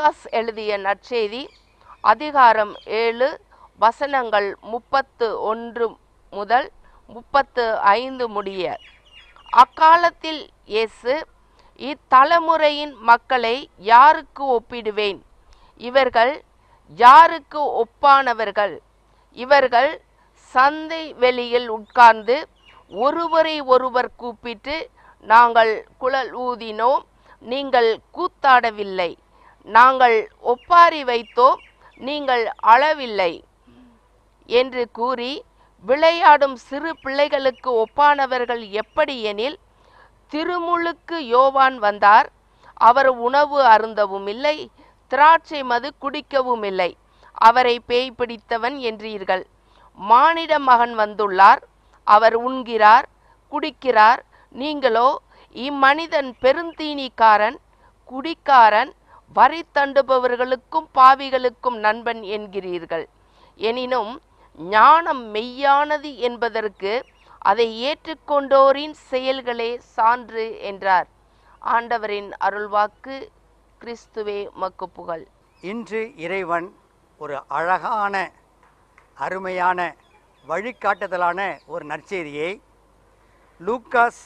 Lucas எழுதிய நற்செய்தி அதிகாரம் ஏழு வசனங்கள் முப்பத்து ஒன்று முதல் முப்பத்து ஐந்து முடிய அக்காலத்தில் இயேசு இத்தலைமுறையின் மக்களை யாருக்கு ஒப்பிடுவேன் இவர்கள் யாருக்கு ஒப்பானவர்கள் இவர்கள் சந்தை வெளியில் உட்கார்ந்து ஒருவரை ஒருவர் கூப்பிட்டு நாங்கள் குழல் ஊதினோம் நீங்கள் கூத்தாடவில்லை நாங்கள் ஒப்பாரி வைத்தோம் நீங்கள் அளவில்லை என்று கூறி விளையாடும் சிறு பிள்ளைகளுக்கு ஒப்பானவர்கள் எப்படி எனில் திருமுழுக்கு யோவான் வந்தார் அவர் உணவு அருந்தவும் இல்லை திராட்சை மது குடிக்கவும் இல்லை அவரை பேய் பிடித்தவன் என்றீர்கள் மானிட மகன் வந்துள்ளார் அவர் உண்கிறார் குடிக்கிறார் நீங்களோ இம்மனிதன் பெருந்தீனிக்காரன் குடிக்காரன் வரி தண்டுபவர்களுக்கும் பாவிகளுக்கும் நண்பன் என்கிறீர்கள் எனினும் ஞானம் மெய்யானது என்பதற்கு அதை ஏற்றுக்கொண்டோரின் செயல்களே சான்று என்றார் ஆண்டவரின் அருள்வாக்கு கிறிஸ்துவே மக்கு புகழ் இன்று இறைவன் ஒரு அழகான அருமையான வழிகாட்டுதலான ஒரு நற்செய்தியை லூக்காஸ்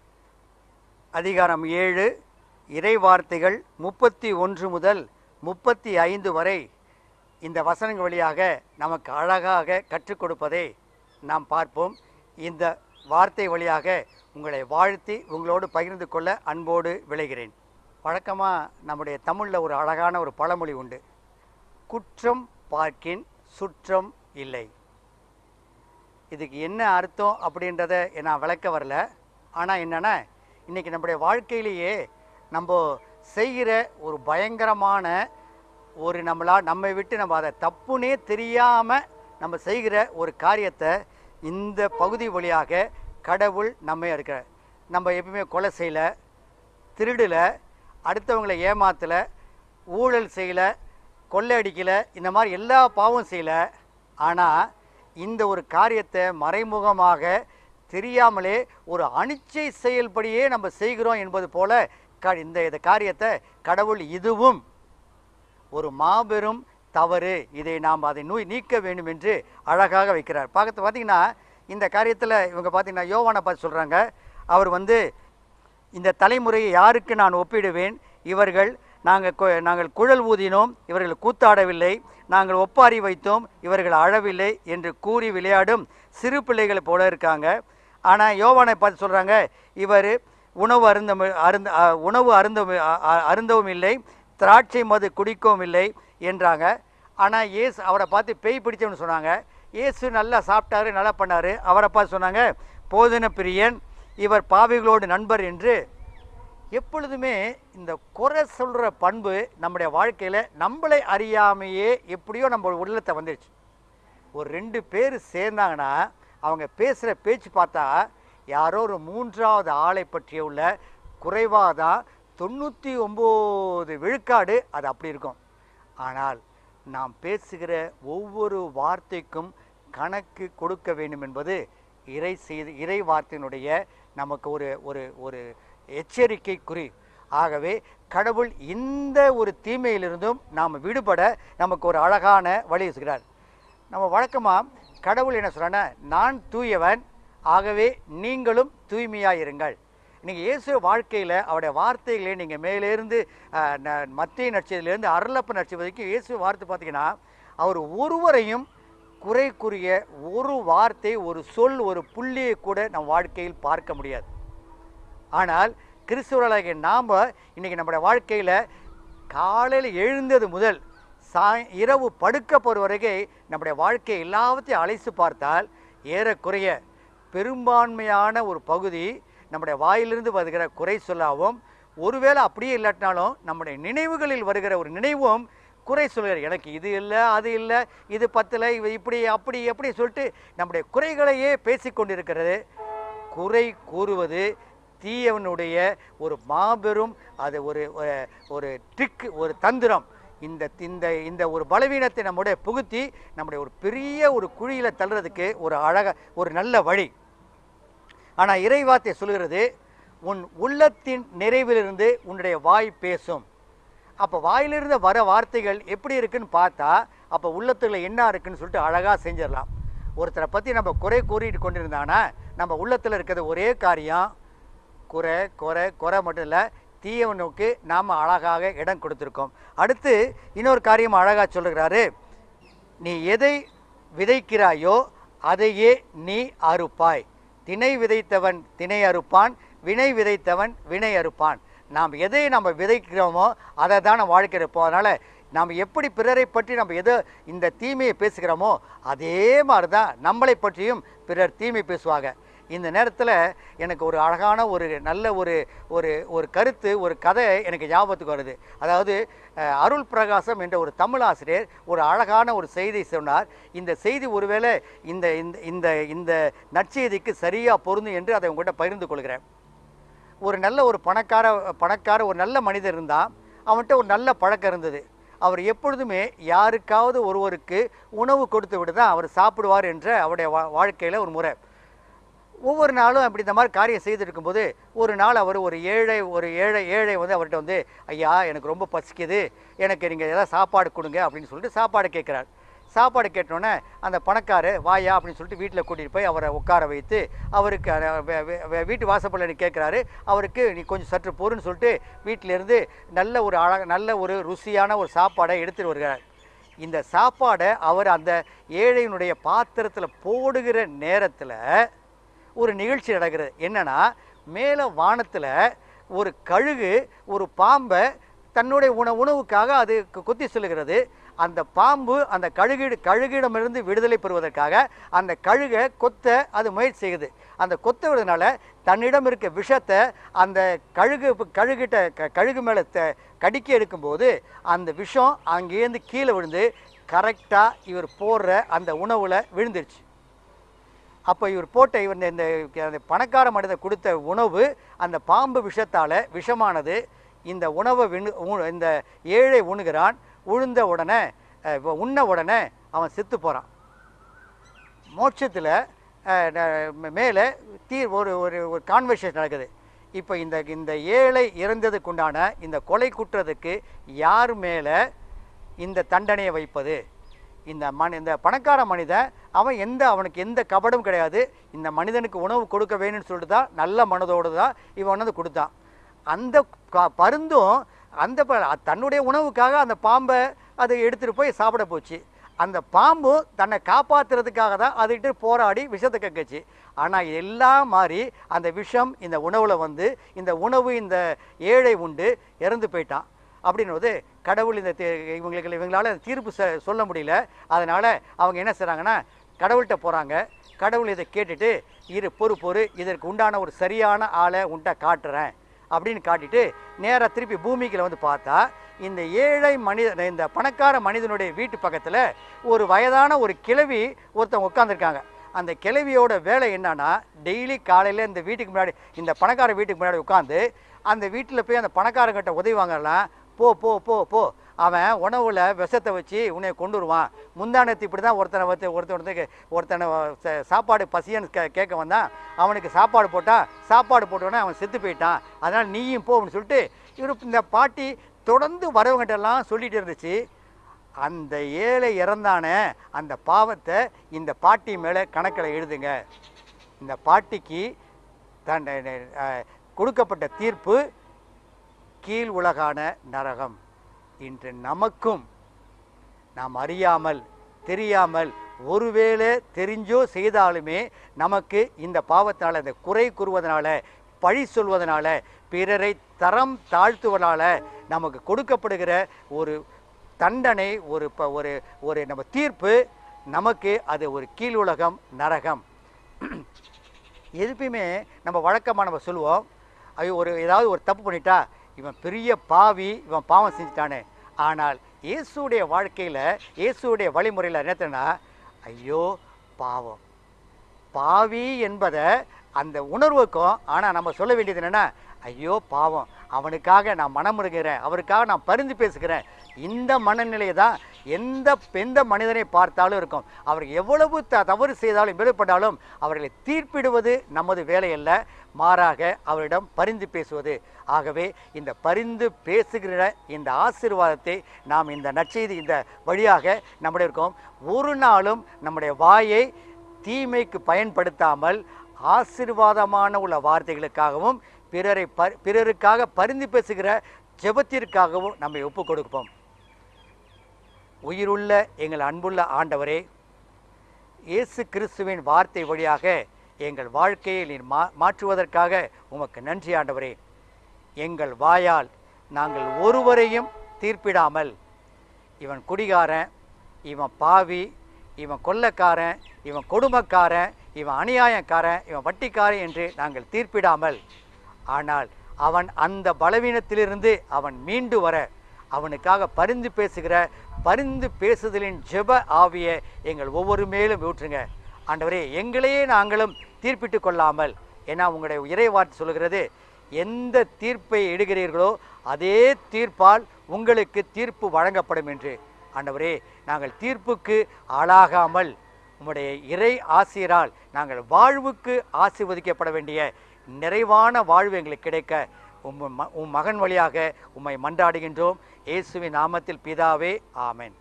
அதிகாரம் ஏழு இறை வார்த்தைகள் முப்பத்தி ஒன்று முதல் முப்பத்தி ஐந்து வரை இந்த வசனங்கள் வழியாக நமக்கு அழகாக கற்றுக் கொடுப்பதை நாம் பார்ப்போம் இந்த வார்த்தை வழியாக உங்களை வாழ்த்தி உங்களோடு பகிர்ந்து கொள்ள அன்போடு விளைகிறேன் வழக்கமாக நம்முடைய தமிழில் ஒரு அழகான ஒரு பழமொழி உண்டு குற்றம் பார்க்கின் சுற்றம் இல்லை இதுக்கு என்ன அர்த்தம் அப்படின்றத நான் விளக்க வரல ஆனால் என்னென்னா இன்றைக்கி நம்முடைய வாழ்க்கையிலேயே நம்ம செய்கிற ஒரு பயங்கரமான ஒரு நம்மளா நம்மை விட்டு நம்ம அதை தப்புனே தெரியாமல் நம்ம செய்கிற ஒரு காரியத்தை இந்த பகுதி வழியாக கடவுள் நம்மை இருக்கிற நம்ம எப்பவுமே கொலை செய்யல திருடல அடுத்தவங்களை ஏமாத்தல ஊழல் செய்யல கொள்ளையடிக்கல இந்த மாதிரி எல்லா பாவம் செய்யல ஆனால் இந்த ஒரு காரியத்தை மறைமுகமாக தெரியாமலே ஒரு அனிச்சை செயல்படியே நம்ம செய்கிறோம் என்பது போல க இந்த இந்த காரியத்தை கடவுள் இதுவும் ஒரு மாபெரும் தவறு இதை நாம் அதை நோய் நீக்க வேண்டும் என்று அழகாக வைக்கிறார் பார்த்து பார்த்தீங்கன்னா இந்த காரியத்தில் இவங்க பார்த்தீங்கன்னா யோவானை பார்த்து சொல்கிறாங்க அவர் வந்து இந்த தலைமுறையை யாருக்கு நான் ஒப்பிடுவேன் இவர்கள் நாங்கள் கு- நாங்கள் குழல் ஊதினோம் இவர்கள் கூத்தாடவில்லை நாங்கள் ஒப்பாரி வைத்தோம் இவர்கள் அழவில்லை என்று கூறி விளையாடும் சிறு பிள்ளைகள் போல இருக்காங்க ஆனால் யோவானை பார்த்து சொல்கிறாங்க இவர் உணவு அருந்த அருந்த அ, உணவு அருந்த அருந்தவும் இல்லை திராட்சை மது குடிக்கவும் இல்லை என்றாங்க ஆனால் இயேசு அவரை பார்த்து பேய் பிடிச்சவன்னு சொன்னாங்க இயேசு நல்லா சாப்பிட்டாரு நல்லா பண்ணாரு அவரை பார்த்து சொன்னாங்க போதன பிரியன் இவர் பாவிகளோடு நண்பர் என்று எப்பொழுதுமே இந்த குறை சொல்கிற பண்பு நம்முடைய வாழ்க்கையில் நம்மளை அறியாமையே எப்படியோ நம்ம உள்ளத்தை வந்துடுச்சு ஒரு ரெண்டு பேர் சேர்ந்தாங்கன்னா அவங்க பேசுகிற பேச்சு பார்த்தா யாரோ ஒரு மூன்றாவது ஆளை பற்றிய உள்ள குறைவாக தான் தொண்ணூற்றி ஒம்பது விழுக்காடு அது அப்படி இருக்கும் ஆனால் நாம் பேசுகிற ஒவ்வொரு வார்த்தைக்கும் கணக்கு கொடுக்க வேண்டும் என்பது இறை செய்தி இறை வார்த்தையினுடைய நமக்கு ஒரு ஒரு ஒரு எச்சரிக்கை குறி ஆகவே கடவுள் இந்த ஒரு தீமையிலிருந்தும் நாம் விடுபட நமக்கு ஒரு அழகான வழி சொல்கிறார் நம்ம வழக்கமாக கடவுள் என்ன சொல்கிறான்னா நான் தூயவன் ஆகவே நீங்களும் தூய்மையாக இருங்கள் நீங்கள் இயேசு வாழ்க்கையில் அவருடைய வார்த்தைகளே நீங்கள் மேலேருந்து அஹ், ந- மத்திய நட்சத்திலேருந்து அருளப்ப நட்சத்திரம் வரைக்கும் இயேசு வார்த்தை பார்த்தீங்கன்னா அவர் ஒருவரையும் குறைக்குரிய ஒரு வார்த்தை ஒரு சொல் ஒரு புள்ளியை கூட நம் வாழ்க்கையில் பார்க்க முடியாது ஆனால் கிறிஸ்துவர்களாகிய நாம் இன்றைக்கி நம்முடைய வாழ்க்கையில் காலையில் எழுந்தது முதல் சாய் இரவு படுக்க போகிற வரைக்கும் நம்முடைய வாழ்க்கை எல்லாவற்றையும் அழைத்து பார்த்தால் ஏறக்குறைய பெரும்பான்மையான ஒரு பகுதி நம்முடைய வாயிலிருந்து வருகிற குறை சொல்லாவும் ஒருவேளை அப்படியே இல்லாட்டினாலும் நம்முடைய நினைவுகளில் வருகிற ஒரு நினைவும் குறை சொல்கிற எனக்கு இது இல்லை அது இல்லை இது பத்தில் இவ இப்படி அப்படி எப்படி சொல்லிட்டு நம்முடைய குறைகளையே பேசிக்கொண்டிருக்கிறது குறை கூறுவது தீயவனுடைய ஒரு மாபெரும் அது ஒரு ஒரு- ஒரு ட்ரிக் ஒரு தந்திரம் இந்த இந்த இந்த ஒரு பலவீனத்தை நம்முடைய புகுத்தி நம்முடைய ஒரு பெரிய ஒரு குழியில் தள்ளுறதுக்கு ஒரு அழக ஒரு நல்ல வழி ஆனால் இறைவார்த்தை சொல்கிறது உன் உள்ளத்தின் நிறைவிலிருந்து உன்னுடைய வாய் பேசும் அப்போ வாயிலிருந்து வர வார்த்தைகள் எப்படி இருக்குன்னு பார்த்தா அப்போ உள்ளத்துல என்ன இருக்குன்னு சொல்லிட்டு அழகாக செஞ்சிடலாம் ஒருத்தரை பற்றி நம்ம குறை கூறிட்டு கொண்டிருந்தானா நம்ம உள்ளத்தில் இருக்கிறது ஒரே காரியம் குறை குறை குறை மட்டும் இல்லை தீயவனுக்கு நாம் அழகாக இடம் கொடுத்துருக்கோம் அடுத்து இன்னொரு காரியம் அழகாக சொல்லுகிறாரு நீ எதை விதைக்கிறாயோ அதையே நீ அறுப்பாய் திணை விதைத்தவன் திணை அறுப்பான் வினை விதைத்தவன் வினை அறுப்பான் நாம் எதை நம்ம விதைக்கிறோமோ அதை தான் நம்ம வாழ்க்கை இருப்போம் அதனால் நாம் எப்படி பிறரை பற்றி நம்ம எதை இந்த தீமையை பேசுகிறோமோ அதே மாதிரி தான் நம்மளை பற்றியும் பிறர் தீமை பேசுவாங்க இந்த நேரத்தில் எனக்கு ஒரு அழகான ஒரு நல்ல ஒரு ஒரு ஒரு கருத்து ஒரு கதை எனக்கு ஞாபகத்துக்கு வருது அதாவது அஹ், அருள் பிரகாசம் என்ற ஒரு தமிழ் ஆசிரியர் ஒரு அழகான ஒரு செய்தி சொன்னார் இந்த செய்தி ஒருவேளை இந்த இந்த இந்த இந்த நற்செய்திக்கு சரியாக பொருந்தும் என்று அதை உங்கள்கிட்ட பகிர்ந்து கொள்கிறேன் ஒரு நல்ல ஒரு பணக்கார பணக்கார ஒரு நல்ல மனிதர் இருந்தான் அவன்கிட்ட ஒரு நல்ல பழக்கம் இருந்தது அவர் எப்பொழுதுமே யாருக்காவது ஒருவருக்கு உணவு கொடுத்து விட்டு தான் அவர் சாப்பிடுவார் என்ற அவருடைய வா வாழ்க்கையில் ஒரு முறை ஒவ்வொரு நாளும் அப்படி இந்த மாதிரி காரியம் செய்துட்டு இருக்கும்போது ஒரு நாள் அவர் ஒரு ஏழை ஒரு ஏழை ஏழை வந்து அவர்கிட்ட வந்து ஐயா எனக்கு ரொம்ப பசிக்குது எனக்கு நீங்கள் ஏதாவது சாப்பாடு கொடுங்க அப்படின்னு சொல்லிட்டு சாப்பாடு கேட்குறாரு சாப்பாடு கேட்டோன்னே அந்த பணக்காரு வாயா அப்படின்னு சொல்லிட்டு வீட்டில் கூட்டிகிட்டு போய் அவரை உட்கார வைத்து அவருக்கு அஹ், வே- வே- வே- வீட்டு வாசப்படில் நீ கேட்குறாரு அவருக்கு நீ கொஞ்சம் சற்று பொறுன்னு சொல்லிட்டு வீட்டிலேருந்து நல்ல ஒரு அழக நல்ல ஒரு ருசியான ஒரு சாப்பாடை எடுத்துகிட்டு வருகிறார் இந்த சாப்பாடை அவர் அந்த ஏழையினுடைய பாத்திரத்தில் போடுகிற நேரத்தில் ஒரு நிகழ்ச்சி நடக்கிறது என்னன்னா மேலே வானத்தில் ஒரு கழுகு ஒரு பாம்பை தன்னுடைய உண உணவுக்காக அது கு- குத்தி செல்லுகிறது அந்த பாம்பு அந்த கழுகிடு கழுகிடமிருந்து விடுதலை பெறுவதற்காக அந்த கழுகை கொத்த அது முயற்சி செய்யுது அந்த கொத்த விடுறதுனால தன்னிடம் இருக்க விஷத்தை அந்த கழுகு கழுகிட்ட க- கழுகு மேலே த கடிக்க எடுக்கும்போது அந்த விஷம் அங்கேருந்து கீழே விழுந்து கரெக்டாக இவர் போடுற அந்த உணவில் விழுந்துருச்சு அப்போ இவர் போட்ட இவர் இந்த- இந்த அந்த பணக்கார மனிதர் கொடுத்த உணவு அந்த பாம்பு விஷத்தால் விஷமானது இந்த உணவை விணு உ- இந்த ஏழை உண்ணுகிறான் உழுந்த உடனே அஹ், வ- உண்ண உடனே அவன் செத்து போகிறான் மோட்சத்தில் மேலே தீ ஒரு ஒரு ஒரு கான்வர்சேஷன் நடக்குது இப்போ இந்த இந்த ஏழை இறந்ததுக்குண்டான இந்த கொலை குற்றத்துக்கு யார் மேலே இந்த தண்டனையை வைப்பது இந்த மனி இந்த பணக்கார மனிதன் அவன் எந்த அவனுக்கு எந்த கபடும் கிடையாது இந்த மனிதனுக்கு உணவு கொடுக்க வேணும்னு சொல்லிட்டு தான் நல்ல மனதோடு தான் இவன் வந்து கொடுத்தான் அந்த க- பருந்தும் அந்த ப- தன்னுடைய உணவுக்காக அந்த பாம்பை அதை எடுத்துகிட்டு போய் சாப்பிட போச்சு அந்த பாம்பும் தன்னை காப்பாற்றுறதுக்காக தான் அதுகிட்ட போராடி விஷத்தை கக்குச்சு ஆனால் எல்லாம் மாறி அந்த விஷம் இந்த உணவில் வந்து இந்த உணவு இந்த ஏழை உண்டு இறந்து போயிட்டான் அப்படின்னும்போது கடவுள் இந்த தீ- இவங்களுக்கு இவங்களால தீர்ப்பு ச- சொல்ல முடியல அதனால் அவங்க என்ன செய்கிறாங்கன்னா கடவுள்கிட்ட போகிறாங்க கடவுள் இதை கேட்டுட்டு இரு பொறு பொறு இதற்கு உண்டான ஒரு சரியான ஆளை உன்ட்ட காட்டுறேன் அப்படின்னு காட்டிட்டு நேராக திருப்பி பூமிக்குள்ள வந்து பார்த்தா இந்த ஏழை மனித இந்த பணக்கார மனிதனுடைய வீட்டு பக்கத்தில் ஒரு வயதான ஒரு கிழவி ஒருத்தன் உட்காந்துருக்காங்க அந்த கிழவியோட வேலை என்னன்னா டெய்லி காலையில் இந்த வீட்டுக்கு முன்னாடி இந்த பணக்கார வீட்டுக்கு முன்னாடி உட்காந்து அந்த வீட்டில் போய் அந்த பணக்காரங்கிட்ட உதவி வாங்கலாம் போ போ போ போ அவன் உணவில் விஷத்தை வச்சு உன்னை கொண்டு வருவான் முந்தானத்து இப்படி தான் ஒருத்தனை வந்து ஒருத்தன் ஒருத்தன் ஒருத்தனை ச- சாப்பாடு பசியன்னு கே கேட்க வந்தான் அவனுக்கு சாப்பாடு போட்டான் சாப்பாடு போட்டோன்னே அவன் செத்து போயிட்டான் அதனால் நீயும் போ அப்படின்னு சொல்லிட்டு இவர் இந்த பாட்டி தொடர்ந்து வரவங்கிட்ட எல்லாம் சொல்லிட்டு இருந்துச்சு அந்த ஏழை இறந்தானே அந்த பாவத்தை இந்த பாட்டி மேலே கணக்கில் எழுதுங்க இந்த பாட்டிக்கு தன் அஹ், கொடுக்கப்பட்ட தீர்ப்பு கீழ் உலகான நரகம் இன்று நமக்கும் நாம் அறியாமல் தெரியாமல் ஒருவேளை தெரிஞ்சோ செய்தாலுமே நமக்கு இந்த பாவத்தினால இந்த குறை கூறுவதனால பழி சொல்வதனால பிறரை தரம் தாழ்த்துவதனால நமக்கு கொடுக்கப்படுகிற ஒரு தண்டனை ஒரு ப- ஒரு ஒரு நம்ம தீர்ப்பு நமக்கு அது ஒரு கீழ் உலகம் நரகம் எதுப்பையுமே நம்ம வழக்கமாக நம்ம சொல்லுவோம் ஐயோ ஒரு ஏதாவது ஒரு தப்பு பண்ணிட்டா இவன் பெரிய பாவி இவன் பாவம் செஞ்சுட்டானே ஆனால் இயேசுடைய வாழ்க்கையில் இயேசுடைய வழிமுறையில் என்னத்தனா ஐயோ பாவம் பாவி என்பதை அந்த உணர்வுக்கும் ஆனால் நம்ம சொல்ல வேண்டியது என்னென்னா ஐயோ பாவம் அவனுக்காக நான் மனமுருகிறேன் அவருக்காக நான் பரிந்து பேசுகிறேன் இந்த மனநிலை தான் எந்த எந்த மனிதனை பார்த்தாலும் இருக்கும் அவர் எவ்வளவு த தவறு செய்தாலும் விடுபட்டாலும் அவர்களை தீர்ப்பிடுவது நமது வேலை அல்ல மாறாக அவரிடம் பரிந்து பேசுவது ஆகவே இந்த பரிந்து பேசுகிற இந்த ஆசீர்வாதத்தை நாம் இந்த நற்செய்தி இந்த வழியாக நம்முடைய இருக்கோம் ஒரு நாளும் நம்முடைய வாயை தீமைக்கு பயன்படுத்தாமல் ஆசீர்வாதமான உள்ள வார்த்தைகளுக்காகவும் பிறரை ப பிறருக்காக பரிந்து பேசுகிற ஜெபத்திற்காகவும் நம்மை ஒப்புக் கொடுப்போம் உயிருள்ள எங்கள் அன்புள்ள ஆண்டவரே இயேசு கிறிஸ்துவின் வார்த்தை வழியாக எங்கள் வாழ்க்கையை நீர் மா மாற்றுவதற்காக உமக்கு நன்றி ஆண்டவரே எங்கள் வாயால் நாங்கள் ஒருவரையும் தீர்ப்பிடாமல் இவன் குடிகாரன் இவன் பாவி இவன் கொள்ளக்காரன் இவன் கொடுமைக்காரன் இவன் அநியாயக்காரன் இவன் வட்டிக்காரன் என்று நாங்கள் தீர்ப்பிடாமல் ஆனால் அவன் அந்த பலவீனத்திலிருந்து அவன் மீண்டு வர அவனுக்காக பரிந்து பேசுகிற பரிந்து பேசுதலின் ஜெப ஆவியை எங்கள் ஒவ்வொரு மேலும் ஊற்றுங்க ஆண்டவரே எங்களையே நாங்களும் தீர்ப்பிட்டு கொள்ளாமல் ஏன்னா உங்களுடைய இறைவார்த்தை சொல்கிறது எந்த தீர்ப்பை எடுகிறீர்களோ அதே தீர்ப்பால் உங்களுக்கு தீர்ப்பு வழங்கப்படும் என்று ஆண்டவரே நாங்கள் தீர்ப்புக்கு ஆளாகாமல் உம்முடைய இறை ஆசிரியரால் நாங்கள் வாழ்வுக்கு ஆசீர்வதிக்கப்பட வேண்டிய நிறைவான வாழ்வு எங்களுக்கு கிடைக்க உம் ம- உம் மகன் வழியாக உம்மை மன்றாடுகின்றோம் இயேசுவின் நாமத்தில் பிதாவே ஆமென்